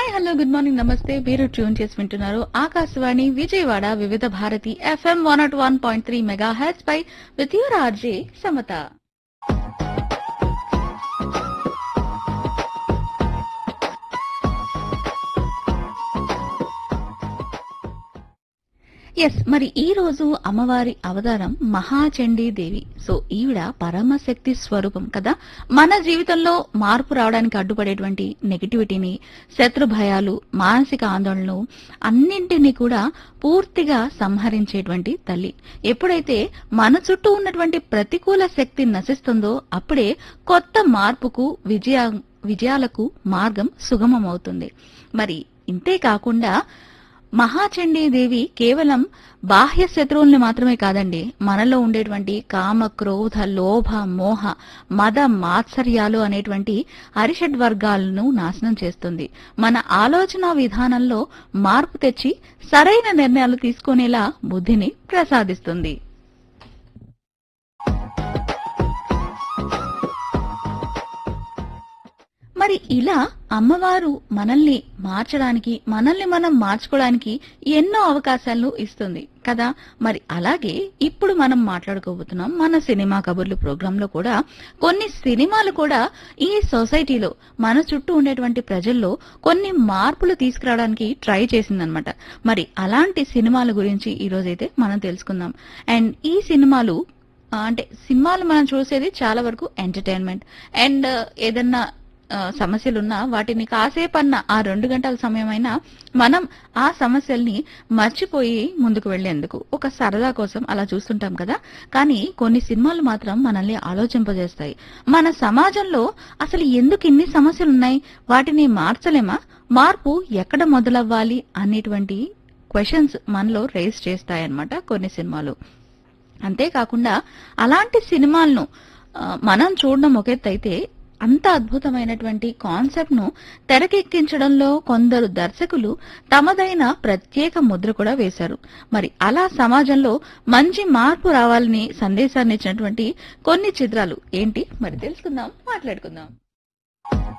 hello good morning నమస్తే మీరు tune చేసి వింటున్నారు Akashvani Vijayawada Vividh Bharati F M one not one point three mega H పై with your R J Samata yes మరి ఈ రోజు అమ్మవారి అవతారం మహాచండీ దేవి సో ఈవిడ పరమశక్తి స్వరూపం కదా మన జీవితంలో మార్పు రావడానికి అడ్డుపడేటువంటి నెగిటివిటీని శత్రు భయాలు మానసిక ఆందోళనలు అన్నింటినీ కూడా పూర్తిగా సంహరించేటువంటి తల్లి ఎప్పుడైతే మన చుట్టూ ఉన్నటువంటి ప్రతికూల శక్తి నశిస్తుందో అప్పుడే కొత్త మార్పుకు విజయ విజయాలకు మార్గం సుగమమవుతుంది మరి ఇంతే కాకుండా మహాచండీ దేవి కేవలం బాహ్య శత్రువుల్ని మాత్రమే కాదండి మనలో ఉండేటువంటి కామ క్రోధ లోభ మోహ మద మాత్సర్యాలు అనేటువంటి అరిషడ్ వర్గాలను నాశనం చేస్తుంది మన ఆలోచన విధానంలో మార్పు తెచ్చి సరైన నిర్ణయాలు తీసుకునేలా బుద్ధిని ప్రసాదిస్తుంది మరి ఇలా అమ్మవారు మనల్ని మార్చడానికి మనల్ని మనం మార్చుకోవడానికి ఎన్నో అవకాశాలను ఇస్తుంది కదా మరి అలాగే ఇప్పుడు మనం మాట్లాడుకోబోతున్నాం మన సినిమా కబుర్లు ప్రోగ్రామ్ లో కూడా కొన్ని సినిమాలు కూడా ఈ సొసైటీలో మన చుట్టూ ఉండేటువంటి ప్రజల్లో కొన్ని మార్పులు తీసుకురావడానికి ట్రై చేసిందనమాట మరి అలాంటి సినిమాల గురించి ఈ రోజైతే మనం తెలుసుకుందాం అండ్ ఈ సినిమాలు ఆ, అంటే సినిమాలు మనం చూసేది చాలా వరకు ఎంటర్టైన్మెంట్ అండ్ ఏదన్నా ఆ, సమస్యలున్నా వాటిని కాసేపన్న ఆ రెండు గంటల సమయమైనా మనం ఆ సమస్యల్ని మర్చిపోయి ముందుకు వెళ్లేందుకు ఒక సరదా కోసం అలా చూస్తుంటాం కదా కానీ కొన్ని సినిమాలు మాత్రం మనల్ని ఆలోచింపజేస్తాయి మన సమాజంలో అసలు ఎందుకు ఇన్ని సమస్యలు ఉన్నాయి వాటిని మార్చలేమా మార్పు ఎక్కడ మొదలవ్వాలి అనేటువంటి క్వశ్చన్స్ మనలో రేస్ చేస్తాయన్నమాట కొన్ని సినిమాలు అంతేకాకుండా అలాంటి సినిమాలను ఆ, మనం చూడడం ఒక ఎత్తు అయితే అంత అద్భుతమైనటువంటి కాన్సెప్ట్ ను తెరకెక్కించడంలో కొందరు దర్శకులు తమదైన ప్రత్యేక ముద్ర కూడా వేశారు మరి అలా సమాజంలో మంచి మార్పు రావాలని సందేశాన్ని ఇచ్చినటువంటి కొన్ని చిత్రాలు ఏంటి మరి తెలుసుకుందాం మాట్లాడుకుందాం